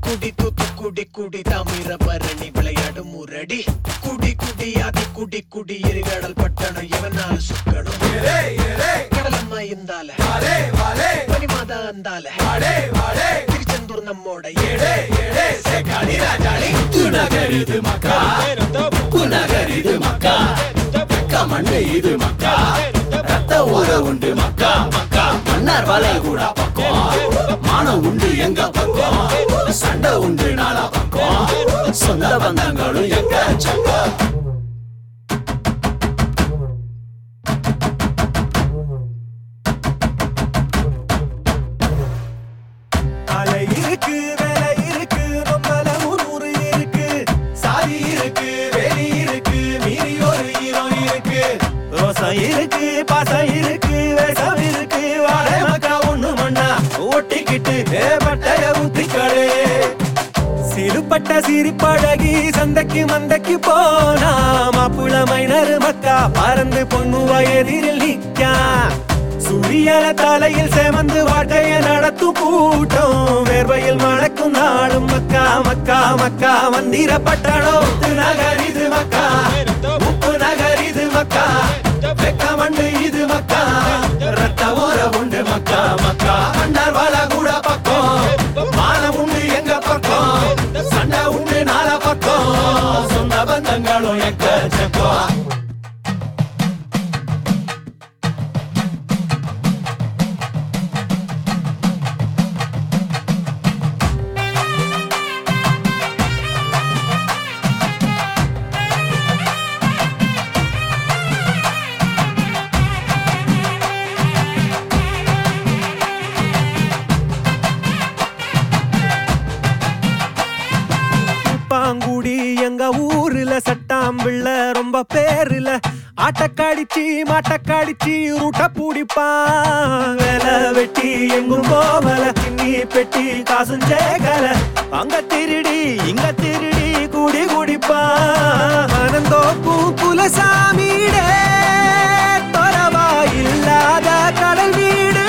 குடி தூத்து குடி குடி தாமிரபரணி விளையாடும் முரடி குடி குடி அதி குடி குடி எரிகடல் பட்டணம் எவனால சுக்கணும் கடலம்மா இருந்தால பனிமாதா இருந்தால திருச்செந்தூர் நம்மோட ஏழே ஏழே சேக்காடி ராஜாளி நகர் இது மக்கா நகர் இது மக்கா வெக்க மண்ணு இது மக்கா ரத்த ஊற உண்டு மக்கா மக்கா மன்னார் வலை கூட பக்கம் மானம் உண்டு எங்க பக்கம் சண்டை உண்டு நாலா பக்கம் சொந்த பந்தங்களும் எங்க சக்கம் அலை இருக்கு வேலை இருக்கு ரொம்பல முன்னூறு இருக்கு சாதி இருக்கு வேலி இருக்கு மீறி ஒரு ஹீரோ இருக்கு ரோசம் இருக்கு பாசம் இருக்கு வேஷம் இருக்கு வாழை மக்கா ஒண்ணு மண்ணா ஒட்டிக்கிட்டு ஏ பட்டைய ஊத்திக்கடே சிறுபட்ட சிரிப்பழகி சந்தைக்கு மந்தைக்கு போனா மாப்புள மைனர் மக்கா பறந்து பொண்ணு வயதில் நிக்கா சுழியல தலையில் சேமந்து வாழ்க்கைய நடத்தும் கூட்டம் வேர்வையில் மணக்கும் நாடும் மக்கா மக்கா மக்கா மந்திர பட்டணம் நகர் இது மக்கா உப்பு நகர் இது மக்கா வெக்க மண்ணு இது மக்கா ரத்த ஓர உண்டு மக்கா மக்கா மன்னர் வள கூட பக்கம் மானம் உண்டு எங்க பக்கம் சண்டை உண்டு நாலா பக்கம் சொந்த பந்தங்களும் எக்கச்சக்கம் பாங்குடி எங்க ஊர்ல சட்டாம்பிள்ள ரொம்ப பேருல ஆட்டக்காடிச்சு மாட்டக்காடிச்சு ரூட்ட பிடிப்பான் வேலை வெட்டி எங்கும் போவல திண்ணி பெட்டி காசும் சேகல அங்க திருடி இங்க திருடி கூடி குடிப்பான் ஆனந்தோப்பு குலசாமிடே தொரவா இல்லாத கடல் வீடு